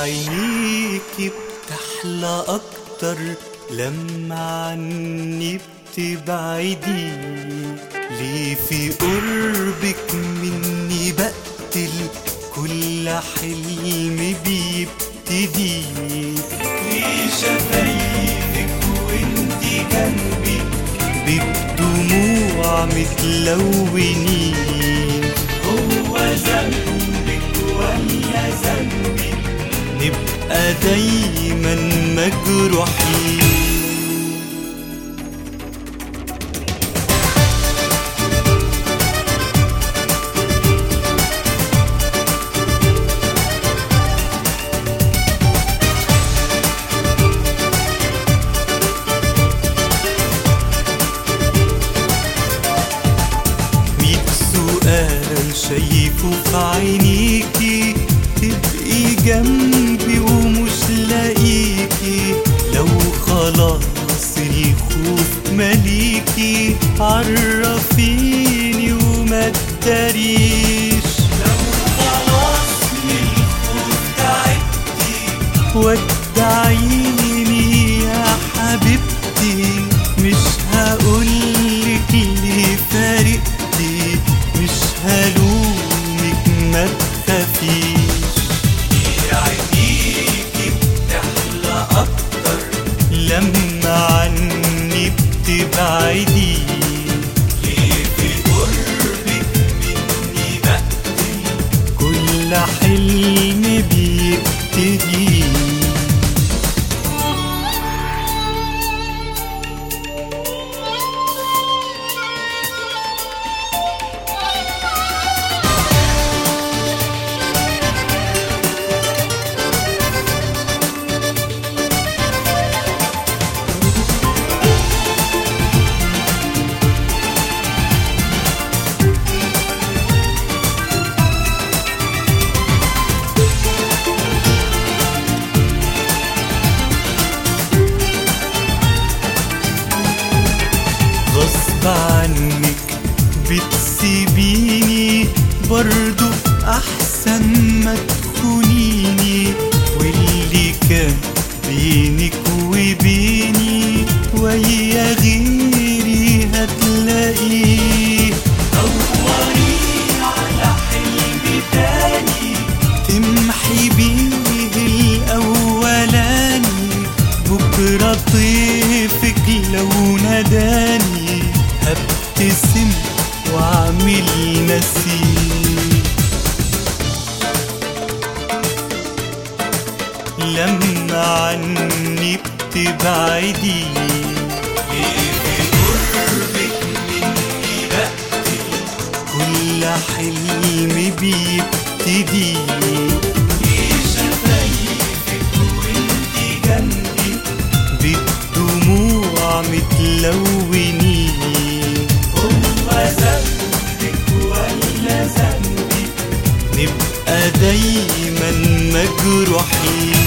عينيكي بتحلى أكتر لما عني بتبعدي ليه في قربك مني بقتل كل حلم بيبتدي ليه شفايفك وانتي جنبي بالدموع متلونين هو ذنبك ولا ذنبي نبقى دايما مجروحين ميت سؤال شايفه في عينيكي تبقي جنبي ومش لاقيكي لو خلاص الخوف مليكي عرفيني وما تداريش لو خلاص من الخوف تعبتي ودعيني يا حبيبتي مش هقولك ليه فارقتي مش هلومك ما تخافيش يا عينيكي بتحلى اكتر لما عني بتبعدي ليه في قربك مني بقتل كل حلم بيبتدي غصب عنك بتسيبيني برضو احسن ما تخونيني واللي كان بينك وبيني ويا غيري هتلاقيه دوري على حلم تاني تمحي بيه الاولاني بكرة طيفك لو ناداني هبتسم واعمل نسيم لما عني بتبعدي ليه في قربك مني بقتل كل حلم بيبتدي ليه شفايفك وانتي جنبي بالدموع متلونين هو ذنبك ولا ذنبي نبقى دايما مجروحين